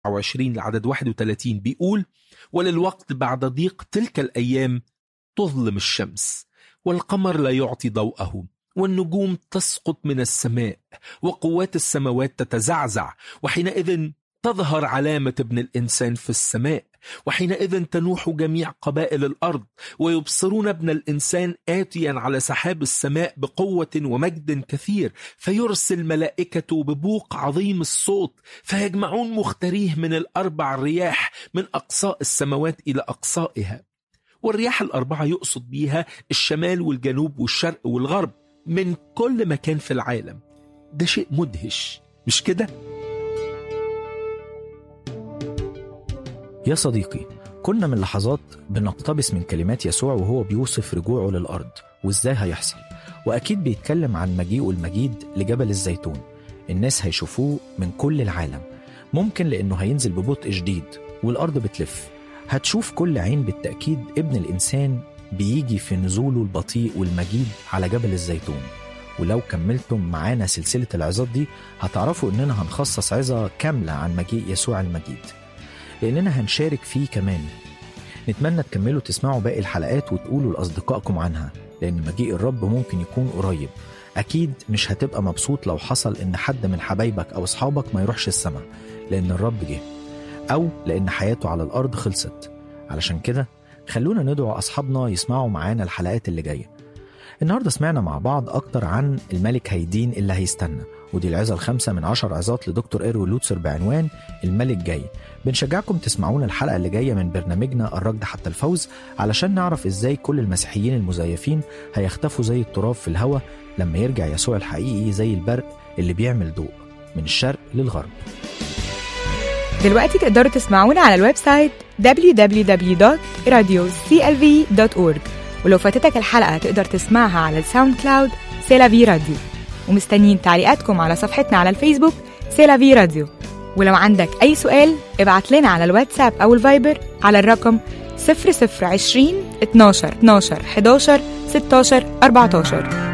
29 لعدد 31 بيقول وللوقت بعد ضيق تلك الأيام تظلم الشمس والقمر لا يعطي ضوءه والنجوم تسقط من السماء وقوات السماوات تتزعزع وحينئذ تظهر علامة ابن الإنسان في السماء وحينئذ تنوح جميع قبائل الأرض ويبصرون ابن الإنسان آتيا على سحاب السماء بقوة ومجد كثير فيرسل ملائكته ببوق عظيم الصوت فيجمعون مختاريه من الأربع رياح من أقصاء السماوات إلى أقصائها والرياح الأربعة يقصد بيها الشمال والجنوب والشرق والغرب من كل مكان في العالم ده شيء مدهش مش كده؟ يا صديقي كنا من لحظات بنقتبس من كلمات يسوع وهو بيوصف رجوعه للأرض وإزاي هيحصل وأكيد بيتكلم عن مجيئه المجيد لجبل الزيتون الناس هيشوفوه من كل العالم ممكن لأنه هينزل ببطء شديد والأرض بتلف هتشوف كل عين بالتأكيد ابن الإنسان بيجي في نزوله البطيء والمجيد على جبل الزيتون ولو كملتم معانا سلسلة العظات دي هتعرفوا إننا هنخصص عظة كاملة عن مجيء يسوع المجيد لأننا هنشارك فيه كمان نتمنى تكملوا تسمعوا باقي الحلقات وتقولوا لأصدقائكم عنها لأن مجيء الرب ممكن يكون قريب أكيد مش هتبقى مبسوط لو حصل إن حد من حبايبك أو أصحابك ما يروحش السماء لأن الرب جه أو لأن حياته على الأرض خلصت علشان كده خلونا ندعو أصحابنا يسمعوا معانا الحلقات اللي جاية النهاردة سمعنا مع بعض أكتر عن الملك هيدين اللي هيستنى ودي العظة الخامسة من عشر عظات لدكتور إيرو لوتسر بعنوان الملك جاي بنشجعكم تسمعونا الحلقة اللي جاية من برنامجنا الركض حتى الفوز علشان نعرف إزاي كل المسيحيين المزيفين هيختفوا زي التراب في الهواء لما يرجع يسوع الحقيقي زي البرق اللي بيعمل ضوء من الشرق للغرب دلوقتي تقدروا تسمعونا على الويب سايت www.radioclv.org ولو فاتتك الحلقة تقدر تسمعها على الساوند كلاود سيلافي راديو ومستنيين تعليقاتكم على صفحتنا على الفيسبوك سيلافي راديو ولو عندك أي سؤال ابعت لنا على الواتساب أو الفايبر على الرقم 0020 12 12 11 16 14